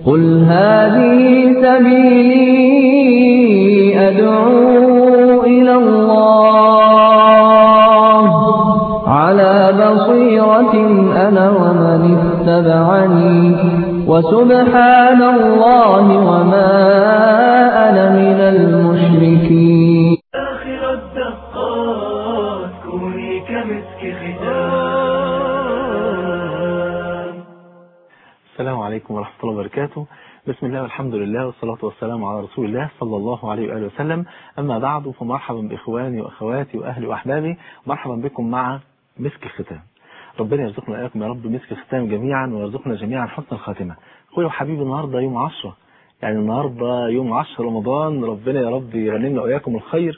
قل هذه سبيلي أدعو إلى الله على بصيرة أنا ومن اتبعني وسبحان الله وما أنا من المشركين آخر الدقات كوني كمسك ختام السلام عليكم ورحمة الله وبركاته بسم الله والحمد لله والصلاة والسلام على رسول الله صلى الله عليه وآله وسلم أما بعد فمرحبا بإخواني وأخواتي وأهلي وأحبابي مرحبا بكم مع مسك الختام ربنا يرزقنا إياكم يا رب مسك الختام جميعا ويرزقنا جميعا حسن الخاتمة أخويا وحبيبي النهاردة يوم عشرة يعني النهاردة يوم عشر رمضان ربنا يا رب يغنمنا وإياكم الخير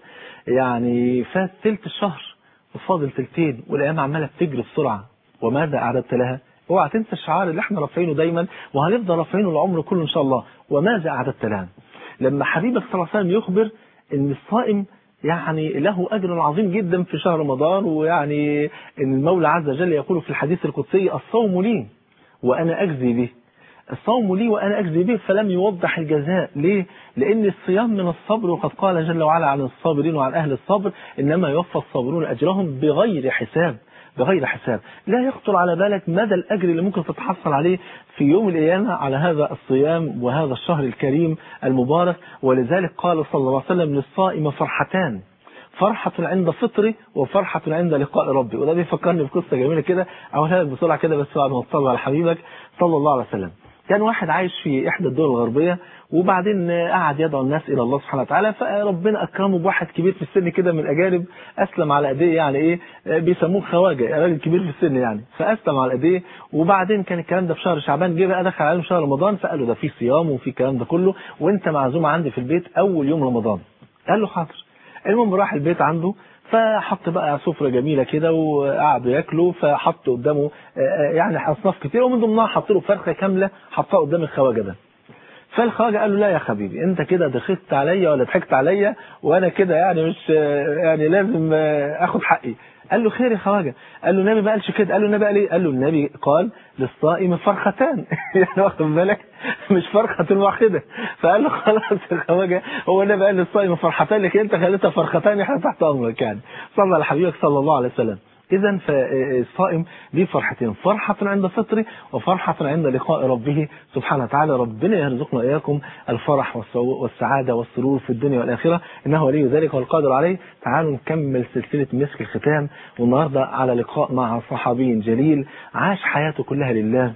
يعني فات تلت الشهر وفاضل تلتين والأيام عمالة بتجري بسرعة وماذا أعددت لها اوعى تنسى الشعار اللي احنا رافعينه دايما وهنفضل رافعينه العمر كله ان شاء الله وماذا اعددت لها لما حبيبك صلى الله عليه وسلم يخبر ان الصائم يعني له اجر عظيم جدا في شهر رمضان ويعني ان المولى عز وجل يقول في الحديث القدسي الصوم لي وانا اجزي به الصوم لي وانا اجزي به فلم يوضح الجزاء ليه لان الصيام من الصبر وقد قال جل وعلا عن الصابرين وعن اهل الصبر انما يوفى الصابرون اجرهم بغير حساب بغير حساب لا يخطر على بالك مدى الأجر اللي ممكن تتحصل عليه في يوم القيامة على هذا الصيام وهذا الشهر الكريم المبارك ولذلك قال صلى الله عليه وسلم للصائم فرحتان فرحة عند فطري وفرحة عند لقاء ربي وده بيفكرني بقصة جميلة كده أقولها لك بسرعة كده بس بعد ما تصلي على حبيبك صلى الله عليه وسلم كان واحد عايش في إحدى الدول الغربية وبعدين قعد يدعو الناس إلى الله سبحانه وتعالى فربنا أكرمه بواحد كبير في السن كده من الأجانب أسلم على أيديه يعني إيه بيسموه خواجة راجل كبير في السن يعني فأسلم على أيديه وبعدين كان الكلام ده في شهر شعبان جه بقى دخل عليهم شهر رمضان فقال له ده في صيام وفي الكلام ده كله وأنت معزوم عندي في البيت أول يوم رمضان قال له حاضر المهم راح البيت عنده فحط بقى سفرة جميلة كده وقعدوا ياكلوا فحط قدامه يعني أصناف كتير ومن ضمنها حط له فرخة كاملة حطها قدام الخواجة ده فالخواجة قال له لا يا حبيبي انت كده ضحكت عليا ولا ضحكت عليا وانا كده يعني مش يعني لازم اخد حقي قال له خير يا خواجه قال له النبي ما قالش كده قال له النبي قال ايه قال له النبي قال للصائم فرختان يعني واخد بالك مش فرخة واحدة فقال له خلاص يا خواجه هو النبي قال للصائم فرحتان لكن انت خليتها فرختان احنا تحت امرك يعني صلى على حبيبك صلى الله عليه وسلم إذا فالصائم ليه فرحتين فرحة عند فطره وفرحة عند لقاء ربه سبحانه وتعالى ربنا يرزقنا إياكم الفرح والسعادة والسرور في الدنيا والآخرة إنه ولي ذلك والقادر عليه تعالوا نكمل سلسلة مسك الختام والنهاردة على لقاء مع صحابي جليل عاش حياته كلها لله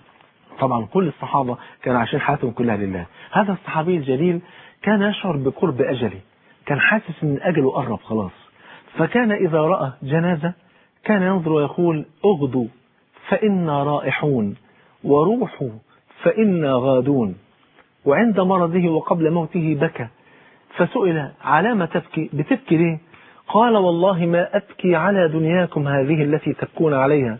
طبعا كل الصحابة كانوا عايشين حياتهم كلها لله هذا الصحابي الجليل كان يشعر بقرب أجله كان حاسس ان أجله قرب خلاص فكان إذا رأى جنازة كان ينظر ويقول اغدوا فإنا رائحون وروحوا فإنا غادون وعند مرضه وقبل موته بكى فسئل على ما تبكي بتبكي ليه قال والله ما أبكي على دنياكم هذه التي تبكون عليها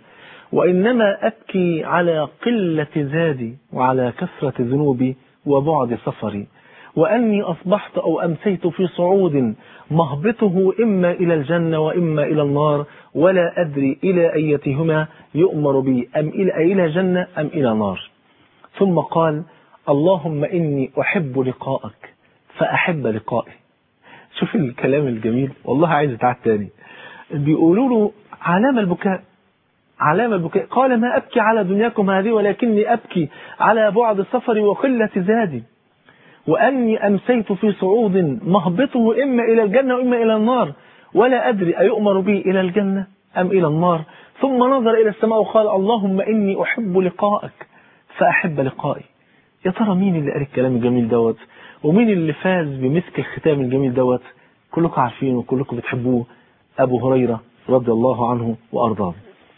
وإنما أبكي على قلة زادي وعلى كثرة ذنوبي وبعد سفري وأني أصبحت أو أمسيت في صعود مهبطه إما إلى الجنة وإما إلى النار ولا أدري إلى أيتهما يؤمر بي أم إلى إلى جنة أم إلى نار ثم قال اللهم إني أحب لقاءك فأحب لقائي شوف الكلام الجميل والله عايز يتعاد تاني بيقولوا له علامة البكاء علامة البكاء قال ما أبكي على دنياكم هذه ولكني أبكي على بعد سفري وقلة زادي وأني أمسيت في صعود مهبطه إما إلى الجنة وإما إلى النار ولا أدري أيؤمر بي إلى الجنة أم إلى النار ثم نظر إلى السماء وقال اللهم إني أحب لقاءك فأحب لقائي يا ترى مين اللي قال الكلام الجميل دوت ومين اللي فاز بمسك الختام الجميل دوت كلكم عارفينه وكلكم بتحبوه أبو هريرة رضي الله عنه وأرضاه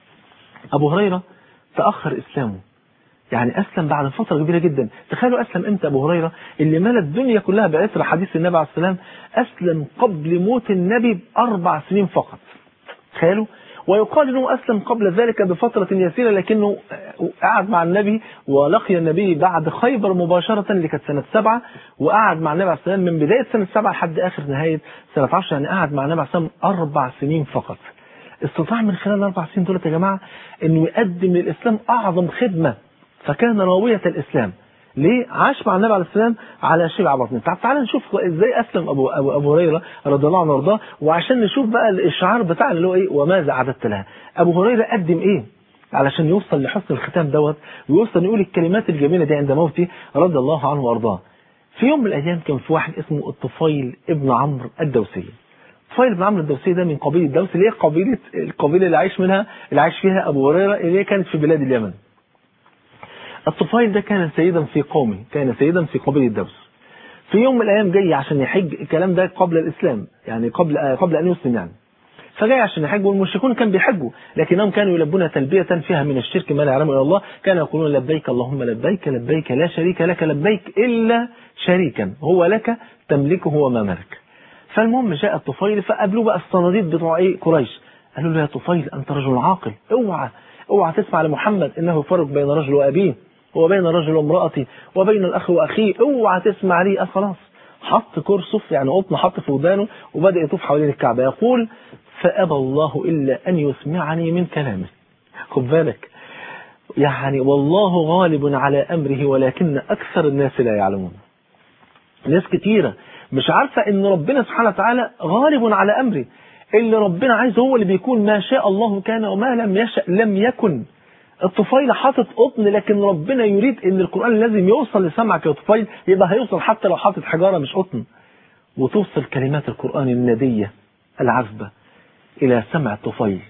أبو هريرة تأخر إسلامه يعني أسلم بعد فترة كبيرة جدا تخيلوا أسلم إمتى أبو هريرة اللي ملى الدنيا كلها بعثر حديث النبي عليه السلام أسلم قبل موت النبي بأربع سنين فقط تخيلوا ويقال أنه أسلم قبل ذلك بفترة يسيرة لكنه قعد مع النبي ولقي النبي بعد خيبر مباشرة اللي كانت سنة سبعة وقعد مع النبي عليه السلام من بداية سنة سبعة لحد آخر نهاية سنة عشر يعني قعد مع النبي عليه السلام أربع سنين فقط استطاع من خلال الأربع سنين دولت يا جماعة أنه يقدم للإسلام أعظم خدمة فكان راوية الإسلام ليه عاش مع النبي عليه السلام على شبع بطنه تعال تعال نشوف ازاي اسلم ابو ابو, أبو هريره رضي الله عنه وارضاه وعشان نشوف بقى الاشعار بتاعنا اللي هو ايه وماذا اعددت لها ابو هريره قدم ايه علشان يوصل لحسن الختام دوت ويوصل يقول الكلمات الجميله دي عند موته رضي الله عنه وارضاه في يوم من الايام كان في واحد اسمه الطفيل ابن عمرو الدوسي الطفيل بن عمرو الدوسي ده من قبيله الدوس اللي هي قبيله القبيله اللي عايش منها اللي عايش فيها ابو هريره اللي هي كانت في بلاد اليمن الطفيل ده كان سيدا في قومه كان سيدا في قبيله الدوس في يوم من الايام جاي عشان يحج الكلام ده قبل الاسلام يعني قبل قبل ان يسلم يعني فجاي عشان يحج والمشركون كانوا بيحجوا لكنهم كانوا يلبون تلبية فيها من الشرك ما لا يعلمه إلا الله كانوا يقولون لبيك اللهم لبيك لبيك لا شريك لك لبيك إلا شريكا هو لك تملكه وما ملك فالمهم جاء الطفيل فقابلوه بقى الصناديد بتوع ايه قريش قالوا له يا طفيل أنت رجل عاقل اوعى اوعى تسمع لمحمد إنه يفرق بين رجل وأبيه وبين الرجل وامرأته وبين الأخ وأخيه اوعى تسمع لي خلاص حط كرسف يعني قطن حط في ودانه وبدأ يطوف حوالين الكعبة يقول فأبى الله إلا أن يسمعني من كلامه خد بالك يعني والله غالب على أمره ولكن أكثر الناس لا يعلمون ناس كتيرة مش عارفة ان ربنا سبحانه وتعالى غالب على أمره اللي ربنا عايز هو اللي بيكون ما شاء الله كان وما لم يشأ لم يكن الطفيل حاطط قطن لكن ربنا يريد ان القرآن لازم يوصل لسمعك يا طفيل يبقى هيوصل حتى لو حاطط حجارة مش قطن وتوصل كلمات القرآن الندية العذبة إلى سمع الطفيل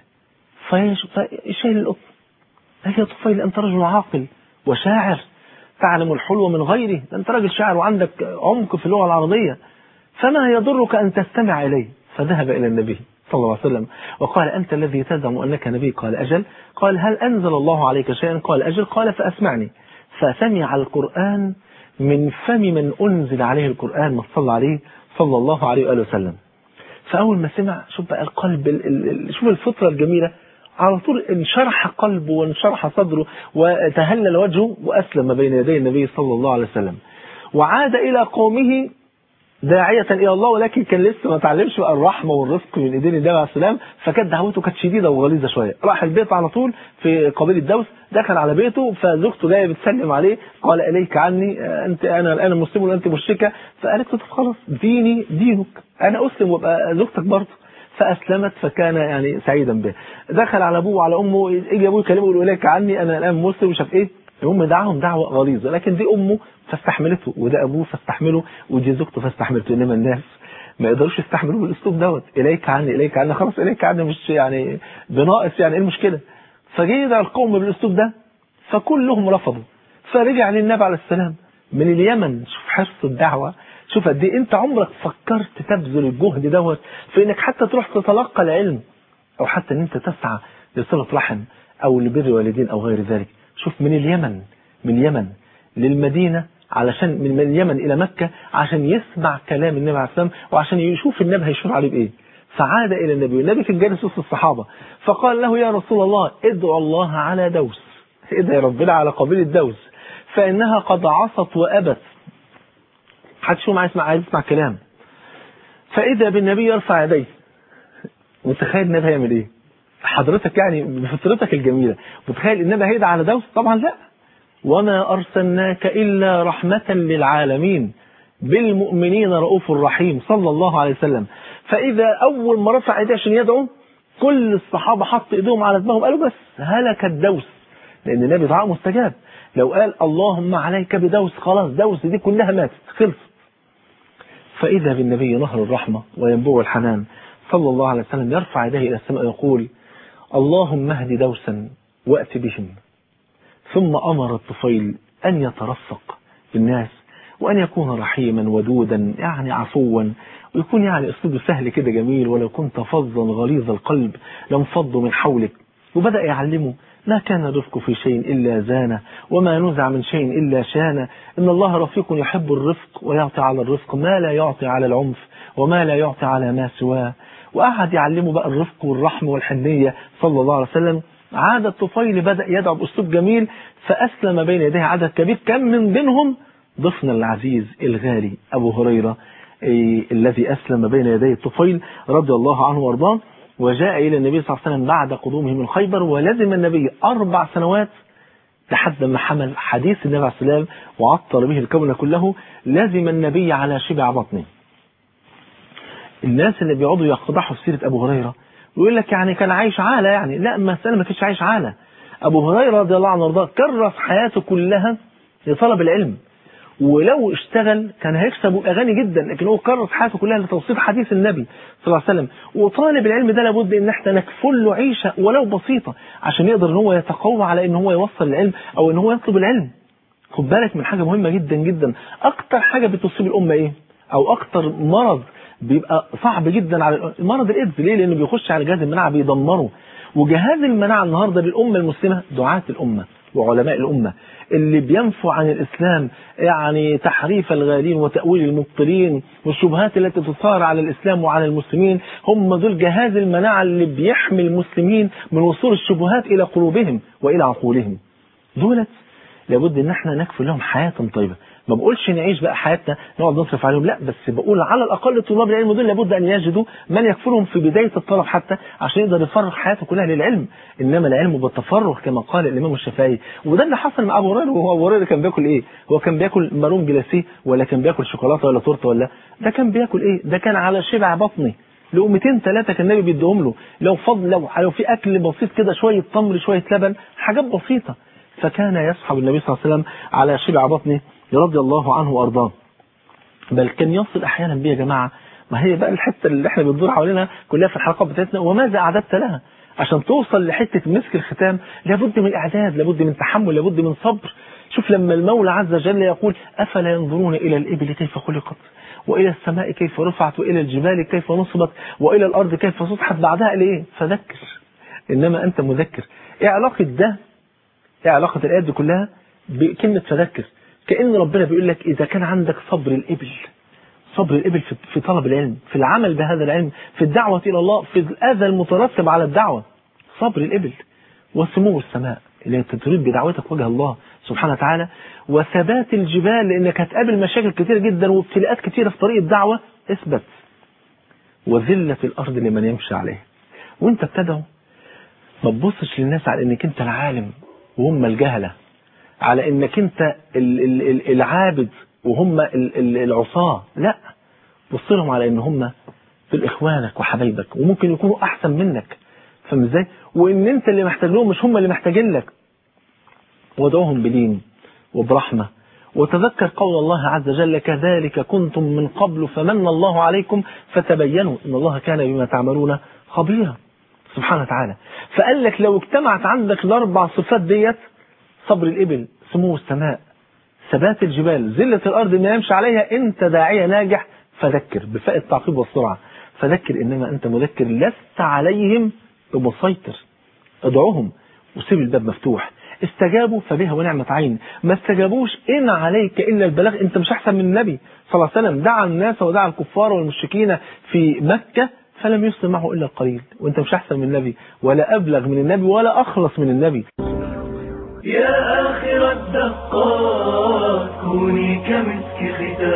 فيشيل القطن قال يا طفيل أنت رجل عاقل وشاعر تعلم الحلو من غيره أنت راجل شاعر وعندك عمق في اللغة العربية فما يضرك أن تستمع إليه فذهب إلى النبي صلى الله عليه وسلم وقال أنت الذي تزعم أنك نبي قال أجل قال هل أنزل الله عليك شيئا قال أجل قال فأسمعني فسمع القرآن من فم من أنزل عليه القرآن ما صلى عليه صلى الله عليه وآله وسلم فأول ما سمع شوف بقى القلب ال ال شوف الفطرة الجميلة على طول انشرح قلبه وانشرح صدره وتهلل وجهه وأسلم بين يدي النبي صلى الله عليه وسلم وعاد إلى قومه داعية إلى الله ولكن كان لسه ما تعلمش بقى الرحمة والرفق من إيدين النبي عليه السلام فكانت دعوته كانت شديدة وغليظة شوية راح البيت على طول في قبيلة دوس دخل على بيته فزوجته جاية بتسلم عليه قال إليك عني أنت أنا الآن مسلم وأنت مشركة فقالت له طب خلاص ديني دينك أنا أسلم وابقى زوجتك برضه فأسلمت فكان يعني سعيدا به دخل على أبوه وعلى أمه يجي أبوه يكلمه يقول إليك عني أنا الآن مسلم وشاف إيه هم دعاهم دعوة غليظة لكن دي أمه فاستحملته وده أبوه فاستحمله ودي زوجته فاستحملته إنما الناس ما يقدروش يستحملوا بالأسلوب دوت إليك عني إليك عني خلاص إليك عني مش يعني بناقص يعني إيه المشكلة فجه يدعى القوم بالأسلوب ده فكلهم رفضوا فرجع للنبي عليه السلام من اليمن شوف حرص الدعوة شوف قد ايه انت عمرك فكرت تبذل الجهد دوت في انك حتى تروح تتلقى العلم او حتى ان انت تسعى لصلة رحم او لبر والدين او غير ذلك شوف من اليمن من اليمن للمدينة علشان من اليمن إلى مكة عشان يسمع كلام النبي عليه السلام وعشان يشوف النبي هيشور عليه بإيه فعاد إلى النبي والنبي كان جالس وسط الصحابة فقال له يا رسول الله ادعو الله على دوس ادعي ربنا على قبيلة دوس فإنها قد عصت وأبت حدش فيهم عايز يسمع عايز يسمع كلام فإذا بالنبي يرفع يديه متخيل النبي هيعمل إيه حضرتك يعني بفطرتك الجميلة متخيل النبي هيدعى على دوس طبعا لا وما أرسلناك إلا رحمة للعالمين بالمؤمنين رؤوف رحيم صلى الله عليه وسلم فإذا أول ما رفع يديه عشان يدعو كل الصحابة حط إيديهم على دماغهم قالوا بس هلك الدوس لأن النبي دعاء مستجاب لو قال اللهم عليك بدوس خلاص دوس دي كلها ماتت خلصت فإذا بالنبي نهر الرحمة وينبوع الحنان صلى الله عليه وسلم يرفع يديه إلى السماء ويقول اللهم اهد دوسا وأت بهم ثم أمر الطفيل أن يترفق بالناس وأن يكون رحيما ودودا يعني عفوا ويكون يعني أسلوبه سهل كده جميل ولو كنت فظا غليظ القلب لانفضوا من حولك وبدأ يعلمه ما كان الرفق في شيء إلا زانه وما نزع من شيء إلا شانه إن الله رفيق يحب الرفق ويعطي على الرفق ما لا يعطي على العنف وما لا يعطي على ما سواه وقعد يعلمه بقى الرفق والرحمة والحنية صلى الله عليه وسلم عاد الطفيل بدأ يدعو بأسلوب جميل فأسلم بين يديه عدد كبير كان من بينهم ضفنا العزيز الغالي أبو هريرة إيه الذي أسلم بين يدي الطفيل رضي الله عنه وارضاه وجاء إلى النبي صلى الله عليه وسلم بعد قدومه من خيبر ولزم النبي أربع سنوات لحد ما حمل حديث النبي عليه الصلاة والسلام وعطر به الكون كله لازم النبي على شبع بطنه الناس اللي بيقعدوا يقضحوا في سيرة أبو هريرة ويقول لك يعني كان عايش عالة يعني لا المسألة ما كانش عايش عالة أبو هريرة رضي الله عنه وارضاه كرس حياته كلها لطلب العلم ولو اشتغل كان هيكسب ويبقى غني جدا لكن هو كرس حياته كلها لتوصيل حديث النبي صلى الله عليه وسلم وطالب العلم ده لابد ان احنا نكفل له عيشه ولو بسيطه عشان يقدر ان هو يتقوى على ان هو يوصل العلم او ان هو يطلب العلم خد بالك من حاجه مهمه جدا جدا اكتر حاجه بتصيب الامه ايه او اكتر مرض بيبقى صعب جدا على الأ- مرض الايدز ليه لانه بيخش على جهاز المناعه بيدمره وجهاز المناعه النهارده للامه المسلمه دعاه الامه وعلماء الامه اللي بينفوا عن الاسلام يعني تحريف الغالين وتاويل المبطلين والشبهات التي تثار على الاسلام وعلى المسلمين هم دول جهاز المناعه اللي بيحمي المسلمين من وصول الشبهات الى قلوبهم والى عقولهم دولت لابد ان احنا نكفل لهم حياه طيبه ما بقولش نعيش بقى حياتنا نقعد نصرف عليهم لا بس بقول على الاقل طلاب العلم دول لابد ان يجدوا من يكفلهم في بدايه الطلب حتى عشان يقدر يفرغ حياته كلها للعلم انما العلم بالتفرغ كما قال الامام الشافعي وده اللي حصل مع ابو هريره وهو ابو هريره كان بياكل ايه هو كان بياكل مارون جلاسيه ولا كان بياكل شوكولاته ولا تورته ولا ده كان بياكل ايه ده كان على شبع بطني لقمتين ثلاثه كان النبي بيديهم له لو فضل لو لو في اكل بسيط كده شويه تمر شويه لبن حاجات بسيطه فكان يصحب النبي صلى الله عليه وسلم على شبع بطنه رضي الله عنه وارضاه بل كان يصل احيانا بيه يا جماعه ما هي بقى الحته اللي احنا بندور حوالينا كلها في الحلقات بتاعتنا وماذا اعددت لها عشان توصل لحته مسك الختام لابد من اعداد لابد من تحمل لابد من صبر شوف لما المولى عز وجل يقول افلا ينظرون الى الابل كيف خلقت والى السماء كيف رفعت والى الجبال كيف نصبت والى الارض كيف سطحت بعدها لايه فذكر انما انت مذكر ايه علاقه ده ايه علاقه الايات دي كلها بكلمه فذكر كان ربنا بيقول لك اذا كان عندك صبر الابل صبر الابل في في طلب العلم في العمل بهذا العلم في الدعوه الى الله في الاذى المترتب على الدعوه صبر الابل وسمو السماء اللي انت تريد بدعوتك وجه الله سبحانه وتعالى وثبات الجبال لانك هتقابل مشاكل كتير جدا وابتلاءات كتيره في طريق الدعوه اثبت وذله الارض لمن يمشي عليها وانت بتدعو ما تبصش للناس على انك انت العالم وهم الجهله على انك انت ال- ال- ال- العابد وهم ال- ال- العصاه لا بص لهم على ان هم دول اخوانك وحبايبك وممكن يكونوا احسن منك فاهم ازاي وان انت اللي محتاج لهم مش هم اللي محتاجين لك وادعوهم بدين وبرحمه وتذكر قول الله عز وجل كذلك كنتم من قبل فمن الله عليكم فتبينوا ان الله كان بما تعملون خبيرا سبحانه وتعالى فقال لك لو اجتمعت عندك الاربع صفات ديت صبر الابل سمو السماء ثبات الجبال ذلة الارض ما يمشي عليها انت داعية ناجح فذكر بفاء التعقيب والسرعة فذكر انما انت مذكر لست عليهم بمسيطر ادعوهم وسيب الباب مفتوح استجابوا فبها ونعمة عين ما استجابوش إن عليك إلا البلاغ أنت مش أحسن من النبي صلى الله عليه وسلم دعا الناس ودعا الكفار والمشركين في مكة فلم يسلم معه إلا القليل وأنت مش أحسن من النبي ولا أبلغ من النبي ولا أخلص من النبي يا آخر الدقات كوني كمسك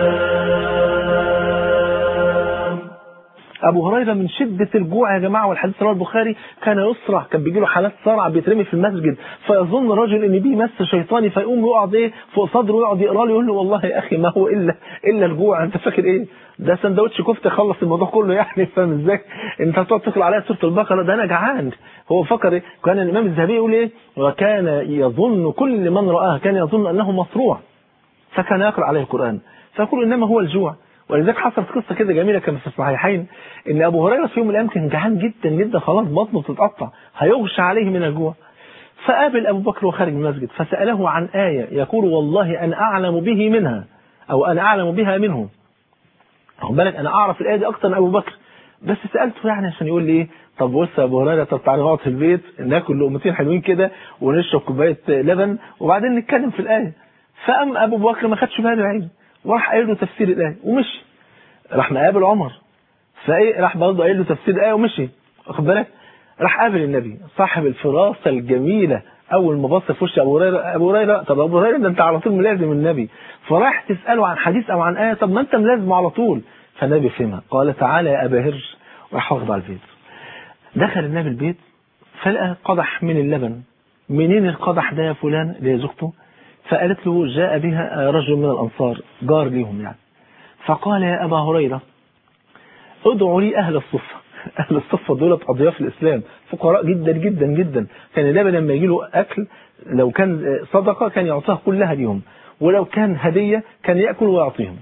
ختام أبو هريرة من شدة الجوع يا جماعة والحديث رواه البخاري كان يصرع كان بيجي له حالات صرع بيترمي في المسجد فيظن الرجل إن بيه مس شيطاني فيقوم يقعد إيه فوق صدره ويقعد يقرا له يقول له والله يا أخي ما هو إلا إلا الجوع أنت فاكر إيه؟ ده سندوتش كفتة خلص الموضوع كله يعني فاهم إزاي؟ أنت هتقعد تقرا عليا سورة البقرة ده أنا جعان هو فكر إيه؟ كان الإمام الذهبي يقول إيه؟ وكان يظن كل من رآه كان يظن أنه مصروع فكان يقرأ عليه القرآن فيقول إنما هو الجوع ولذلك حصلت قصة كده جميلة كما في الصحيحين إن أبو هريرة في يوم من الأيام كان جعان جدا جدا خلاص بطنه بتتقطع هيغشى عليه من الجوع فقابل أبو بكر وخارج من المسجد فسأله عن آية يقول والله أنا أعلم به منها أو أنا أعلم بها منه خد بالك أنا أعرف الآية دي أكتر من أبو بكر بس سألته يعني عشان يقول لي إيه طب بص يا أبو هريرة طب تعالى نقعد في البيت ناكل لقمتين حلوين كده ونشرب كوباية لبن وبعدين نتكلم في الآية فقام أبو بكر ما خدش باله عينه وراح قايل له تفسير الآية ومشي راح مقابل عمر فايه راح برضه قايل له تفسير الايه ومشي واخد بالك راح قابل النبي صاحب الفراسه الجميله اول ما بص في وش ابو هريره ابو هريره طب ابو هريره ده انت على طول ملازم النبي فراح تساله عن حديث او عن ايه طب ما انت ملازمه على طول فالنبي فهمها قال تعالى يا ابا هرج وراح واخده على البيت دخل النبي البيت فلقى قدح من اللبن منين القدح ده يا فلان اللي هي زوجته فقالت له جاء بها رجل من الأنصار جار ليهم يعني فقال يا أبا هريرة ادعوا لي أهل الصفة أهل الصفة دولت أضياف الإسلام فقراء جدا جدا جدا كان دايما لما يجي له أكل لو كان صدقة كان يعطيها كلها ليهم ولو كان هدية كان يأكل ويعطيهم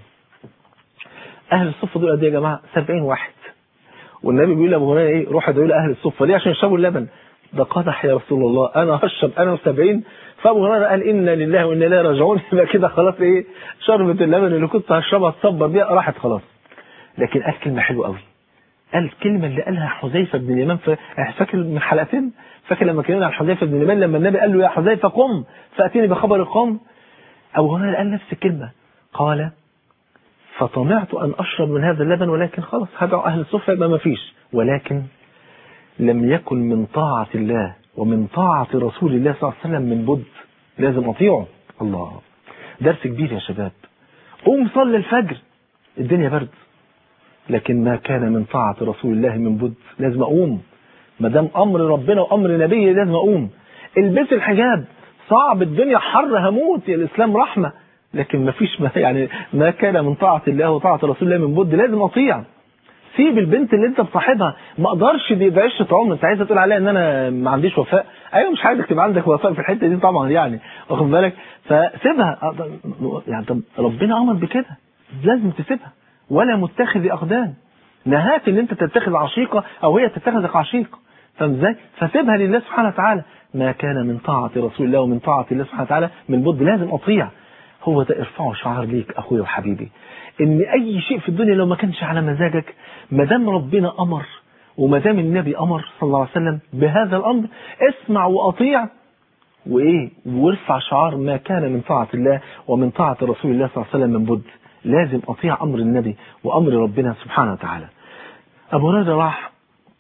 أهل الصفة دول قد إيه يا جماعة 70 واحد والنبي بيقول لأبو هريرة إيه روح ادعوا لي أهل الصفة ليه عشان يشربوا اللبن ده قدح يا رسول الله أنا هشرب أنا و70 فأبو هريرة قال إنا لله وإنا إليه راجعون يبقى كده خلاص إيه شربة اللبن اللي كنت هشربها تصبر بيها راحت خلاص لكن قال كلمة حلوة قوي قال الكلمة اللي قالها حذيفة بن اليمان ف- فاكر من حلقتين فاكر لما كلمنا عن حذيفة بن اليمان لما النبي قال له يا حذيفة قم فأتيني بخبر القوم أبو هريرة قال نفس الكلمة قال فطمعت أن أشرب من هذا اللبن ولكن خلاص هدعو أهل الصفة يبقى ما فيش ولكن لم يكن من طاعة الله ومن طاعة رسول الله صلى الله عليه وسلم من بد لازم أطيعه الله درس كبير يا شباب قوم صلي الفجر الدنيا برد لكن ما كان من طاعة رسول الله من بد لازم أقوم ما دام أمر ربنا وأمر نبيه لازم أقوم البس الحجاب صعب الدنيا حر هموت يا الإسلام رحمة لكن ما فيش ما يعني ما كان من طاعة الله وطاعة رسول الله من بد لازم أطيع سيب البنت اللي انت بتصاحبها ما اقدرش دي ده عشره عمر انت عايزه تقول عليها ان انا ما عنديش وفاء ايوه مش عايزك تبقى عندك وفاء في الحته دي طبعا يعني واخد بالك فسيبها أقدر- يعني طب ربنا امر بكده لازم تسيبها ولا متخذ اقدام نهاك ان انت تتخذ عشيقه او هي تتخذك عشيق فاهم ازاي؟ فسيبها لله سبحانه وتعالى ما كان من طاعه رسول الله ومن طاعه الله سبحانه وتعالى من بد لازم اطيع هو ده ارفعوا شعار ليك اخويا وحبيبي ان اي شيء في الدنيا لو ما كانش على مزاجك ما دام ربنا امر وما دام النبي امر صلى الله عليه وسلم بهذا الامر اسمع واطيع وايه وارفع شعار ما كان من طاعه الله ومن طاعه رسول الله صلى الله عليه وسلم من بد لازم اطيع امر النبي وامر ربنا سبحانه وتعالى ابو هريره راح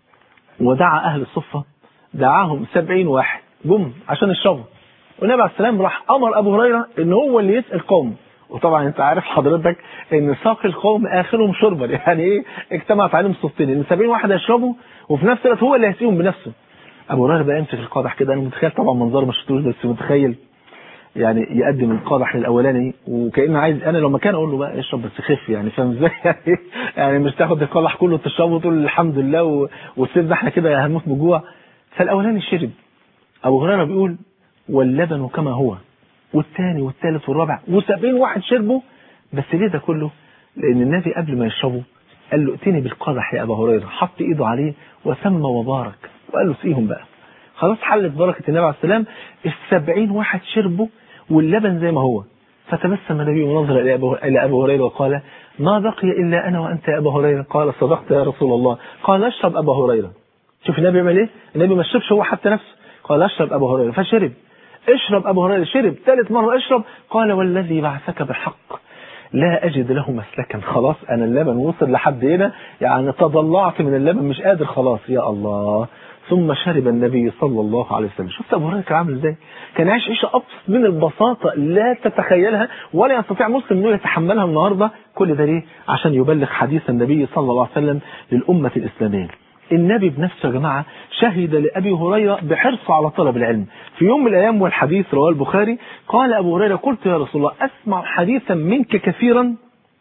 ودعا اهل الصفه دعاهم سبعين واحد جم عشان يشربوا والنبي عليه السلام راح امر ابو هريره ان هو اللي يسال قوم وطبعا انت عارف حضرتك ان ساق القوم اخرهم شربا يعني ايه اجتمعت عليهم صفتين ان 70 واحد هيشربوا وفي نفس الوقت هو اللي هيسقيهم بنفسه ابو هريره بقى يمسك القادح كده انا متخيل طبعا منظر ما شفتوش بس متخيل يعني يقدم القادح للاولاني وكانه عايز انا لو مكان اقول له بقى اشرب بس خف يعني فاهم ازاي يعني, يعني مش تاخد القادح كله تشربه وتقول الحمد لله و- وتسيبنا احنا كده هنموت من جوع فالاولاني شرب ابو هريره بيقول واللبن كما هو والثاني والثالث والرابع وسبعين واحد شربوا بس ليه ده كله لان النبي قبل ما يشربوا قال له ائتني بالقدح يا ابا هريره حط ايده عليه وسمى وبارك وقال له سقيهم بقى خلاص حلت بركه النبي عليه السلام السبعين واحد شربوا واللبن زي ما هو فتبسم النبي ونظر الى ابو الى ابو هريره وقال ما بقي الا انا وانت يا ابا هريره قال صدقت يا رسول الله قال اشرب ابا هريره شوف النبي يعمل ايه النبي ما شربش هو حتى نفسه قال اشرب ابو هريره فشرب اشرب ابو هريره شرب ثالث مره اشرب قال والذي بعثك بالحق لا اجد له مسلكا خلاص انا اللبن وصل لحد هنا يعني تضلعت من اللبن مش قادر خلاص يا الله ثم شرب النبي صلى الله عليه وسلم شفت ابو هريره كان عامل ازاي كان عايش عيشه ابسط من البساطه لا تتخيلها ولا يستطيع مسلم انه يتحملها النهارده كل ده ليه عشان يبلغ حديث النبي صلى الله عليه وسلم للامه الاسلاميه النبي بنفسه يا جماعة شهد لأبي هريرة بحرصه على طلب العلم في يوم من الأيام والحديث رواه البخاري قال أبو هريرة قلت يا رسول الله أسمع حديثا منك كثيرا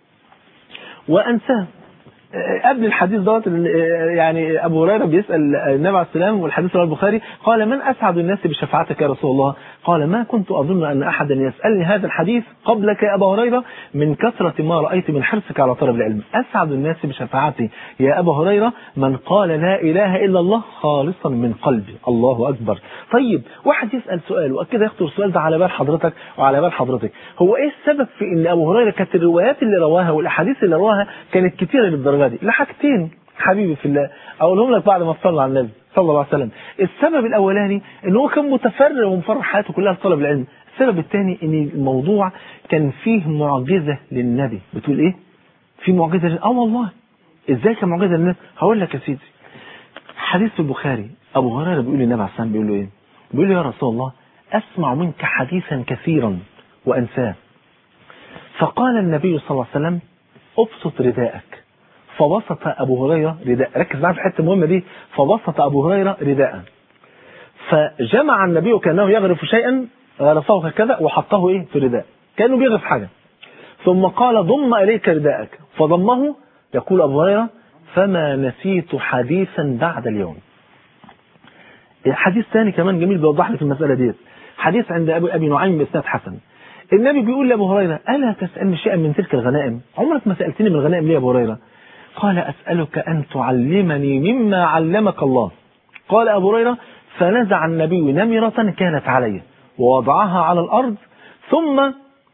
وأنساه آه، قبل الحديث دوت آه، يعني ابو هريره بيسال النبي عليه السلام والحديث رواه البخاري قال من اسعد الناس بشفاعتك يا رسول الله؟ قال ما كنت اظن ان احدا يسالني هذا الحديث قبلك يا ابا هريره من كثره ما رايت من حرصك على طلب العلم، اسعد الناس بشفاعتي يا ابا هريره من قال لا اله الا الله خالصا من قلبي، الله اكبر. طيب واحد يسال سؤال واكيد يخطر السؤال ده على بال حضرتك وعلى بال حضرتك، هو ايه السبب في ان ابو هريره كانت الروايات اللي رواها والاحاديث اللي رواها كانت كتيره للدرجه دي؟ لحاجتين حبيبي في الله اقولهم لك بعد ما تصلي على النبي صلى الله عليه وسلم السبب الاولاني ان هو كان متفرغ ومفرغ حياته كلها لطلب العلم السبب الثاني ان الموضوع كان فيه معجزه للنبي بتقول ايه في معجزه لل- اه والله ازاي كان معجزه للنبي هقول لك يا سيدي حديث في البخاري ابو هريره بيقول للنبي عليه الصلاه والسلام بيقول له ايه بيقول له يا رسول الله اسمع منك حديثا كثيرا وانساه فقال النبي صلى الله عليه وسلم ابسط رداءك فبسط ابو هريره رداء ركز معايا في الحته المهمه دي فبسط ابو هريره رداء فجمع النبي كانه يغرف شيئا غرفه هكذا وحطه ايه في رداء كانه بيغرف حاجه ثم قال ضم اليك رداءك فضمه يقول ابو هريره فما نسيت حديثا بعد اليوم حديث ثاني كمان جميل بيوضح لك المساله ديت حديث عند ابي ابي نعيم باسناد حسن النبي بيقول لابو هريره الا تسالني شيئا من تلك الغنائم عمرك ما سالتني من الغنائم ليه يا ابو هريره قال اسالك ان تعلمني مما علمك الله قال ابو هريره فنزع النبي نمره كانت علي ووضعها على الارض ثم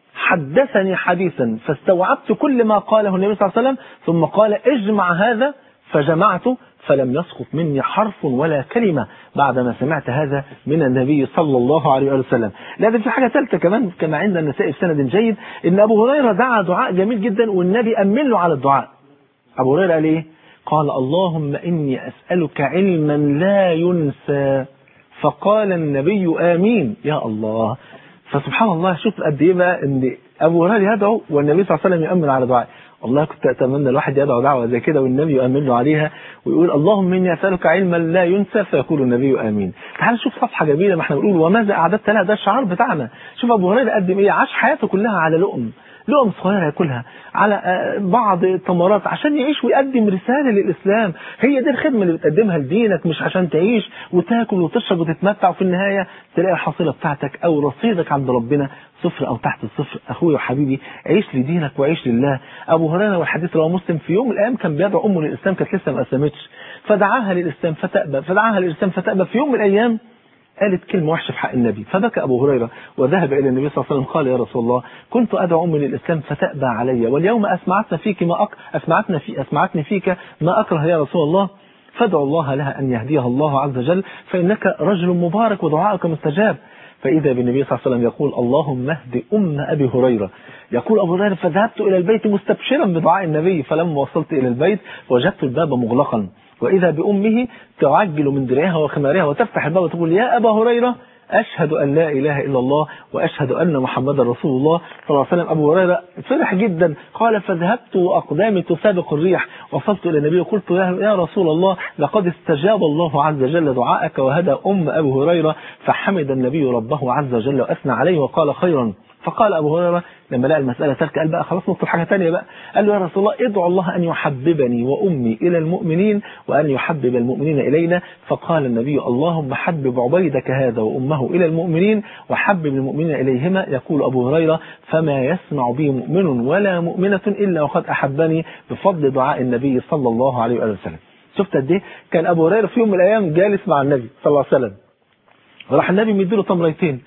حدثني حديثا فاستوعبت كل ما قاله النبي صلى الله عليه وسلم ثم قال اجمع هذا فجمعته فلم يسقط مني حرف ولا كلمة بعدما سمعت هذا من النبي صلى الله عليه وآله وسلم لكن في حاجة ثالثة كمان كما عند النساء في سند جيد ان أبو هريرة دعا دعاء جميل جدا والنبي أمن له على الدعاء أبو هريرة قال إيه قال اللهم إني أسألك علما لا ينسى فقال النبي آمين يا الله فسبحان الله شوف قد ايه بقى ان ابو هريره يدعو والنبي صلى الله عليه وسلم يؤمن على دعائه والله كنت اتمنى الواحد يدعو دعوه زي كده والنبي يؤمن له عليها ويقول اللهم اني اسالك علما لا ينسى فيقول النبي امين تعال نشوف صفحه جميله ما احنا بنقول وماذا اعددت لها ده الشعار بتاعنا شوف ابو هريره قدم ايه عاش حياته كلها على لقم لقم صغيرة ياكلها على بعض التمرات عشان يعيش ويقدم رسالة للإسلام هي دي الخدمة اللي بتقدمها لدينك مش عشان تعيش وتاكل وتشرب وتتمتع وفي النهاية تلاقي الحصيلة بتاعتك أو رصيدك عند ربنا صفر أو تحت الصفر أخويا وحبيبي عيش لدينك وعيش لله أبو هريرة والحديث رواه مسلم في يوم من الأيام كان بيدعو أمه للإسلام كانت لسه ما أسلمتش فدعاها للإسلام فتأبى فدعاها للإسلام فتأبى في يوم من الأيام قالت كلمة وحشة في حق النبي فبكى أبو هريرة وذهب إلى النبي صلى الله عليه وسلم قال يا رسول الله كنت أدعو أمي للإسلام فتأبى علي واليوم أسمعتنا فيك ما أك... أسمعتنا في أسمعتني فيك ما أكره يا رسول الله فادعو الله لها أن يهديها الله عز وجل فإنك رجل مبارك ودعائك مستجاب فإذا بالنبي صلى الله عليه وسلم يقول اللهم اهد أم أبي هريرة يقول أبو هريرة فذهبت إلى البيت مستبشرا بدعاء النبي فلما وصلت إلى البيت وجدت الباب مغلقا وإذا بأمه تعجل من درعها وخمارها وتفتح الباب وتقول يا أبا هريرة أشهد أن لا إله إلا الله وأشهد أن محمدا رسول الله صلى الله عليه وسلم أبو هريرة فرح جدا قال فذهبت وأقدامي تسابق الريح وصلت إلى النبي وقلت يا رسول الله لقد استجاب الله عز وجل دعاءك وهدى أم أبو هريرة فحمد النبي ربه عز وجل وأثنى عليه وقال خيرا فقال أبو هريرة لما لقى المسألة ترك قال بقى خلاص نطلب حاجة تانية بقى قال له يا رسول الله ادعو الله أن يحببني وأمي إلى المؤمنين وأن يحبب المؤمنين إلينا فقال النبي اللهم حبب عبيدك هذا وأمه إلى المؤمنين وحبب المؤمنين إليهما يقول أبو هريرة فما يسمع بي مؤمن ولا مؤمنة إلا وقد أحبني بفضل دعاء النبي صلى الله عليه وسلم شفت قد ايه كان أبو هريرة في يوم من الأيام جالس مع النبي صلى الله عليه وسلم وراح النبي مديله تمريتين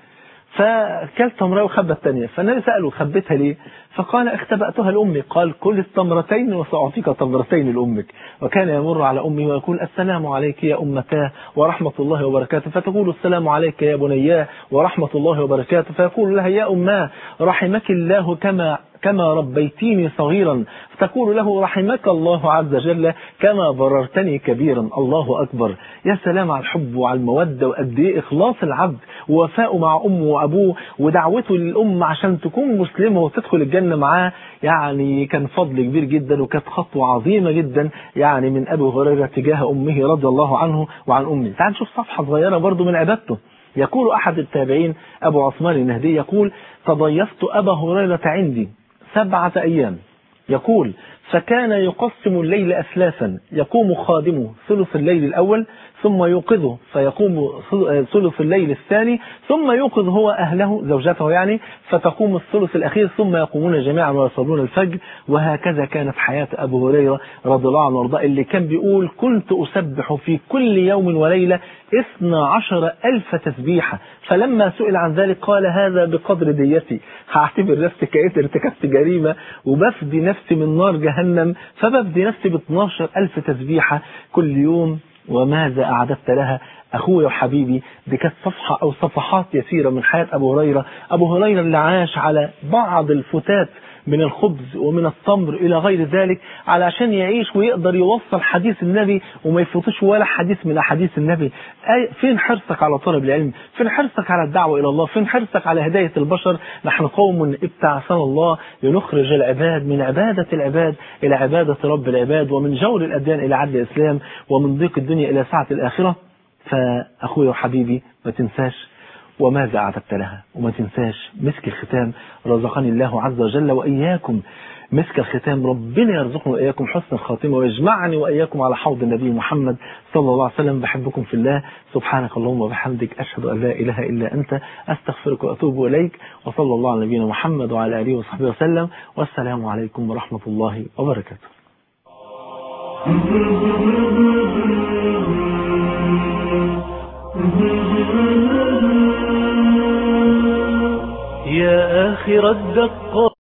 فكلت تمرة وخبى الثانية فالنبي سأله خبيتها ليه فقال اختبأتها لأمي قال كل التمرتين وسأعطيك تمرتين لأمك وكان يمر على أمي ويقول السلام عليك يا أمتاه ورحمة الله وبركاته فتقول السلام عليك يا بنياه ورحمة الله وبركاته فيقول لها يا أماه رحمك الله كما كما ربيتيني صغيرا فتقول له رحمك الله عز وجل كما بررتني كبيرا الله أكبر يا سلام على الحب وعلى المودة وقد ايه إخلاص العبد ووفاءه مع أمه وأبوه ودعوته للأم عشان تكون مسلمة وتدخل الجنة معاه يعني كان فضل كبير جدا وكانت خطوة عظيمة جدا يعني من أبي هريرة تجاه أمه رضي الله عنه وعن أمه تعال نشوف صفحة صغيرة برضو من عبادته يقول أحد التابعين أبو عثمان النهدي يقول تضيفت أبا هريرة عندي سبعة أيام يقول فكان يقسم الليل أثلاثا يقوم خادمه ثلث الليل الأول ثم يوقظه فيقوم ثلث الليل الثاني ثم يوقظ هو أهله زوجته يعني فتقوم الثلث الأخير ثم يقومون جميعا ويصلون الفجر وهكذا كانت حياة أبو هريرة رضي الله عنه وارضاه اللي كان بيقول كنت أسبح في كل يوم وليلة اثنى عشر ألف تسبيحة فلما سئل عن ذلك قال هذا بقدر ديتي هعتبر نفسي كأنت ارتكبت جريمة وبفدي نفسي من نار جهنم فبفدي نفسي ب 12 ألف تسبيحة كل يوم وماذا أعددت لها أخوي وحبيبي دي كانت صفحة أو صفحات يسيرة من حياة أبو هريرة أبو هريرة اللي عاش على بعض الفتات من الخبز ومن التمر إلى غير ذلك علشان يعيش ويقدر يوصل حديث النبي وما يفوتش ولا حديث من أحاديث النبي أي فين حرصك على طلب العلم فين حرصك على الدعوة إلى الله فين حرصك على هداية البشر نحن قوم ابتعثنا الله لنخرج العباد من عبادة العباد إلى عبادة رب العباد ومن جور الأديان إلى عدل الإسلام ومن ضيق الدنيا إلى سعة الآخرة فأخويا وحبيبي ما تنساش وماذا أعددت لها وما تنساش مسك الختام رزقني الله عز وجل وإياكم مسك الختام ربنا يرزقنا وإياكم حسن الخاتمة ويجمعني وإياكم على حوض النبي محمد صلى الله عليه وسلم بحبكم في الله سبحانك اللهم وبحمدك أشهد أن لا إله إلا أنت أستغفرك وأتوب إليك وصلى الله على نبينا محمد وعلى آله وصحبه وسلم والسلام عليكم ورحمة الله وبركاته يا آخر الدقات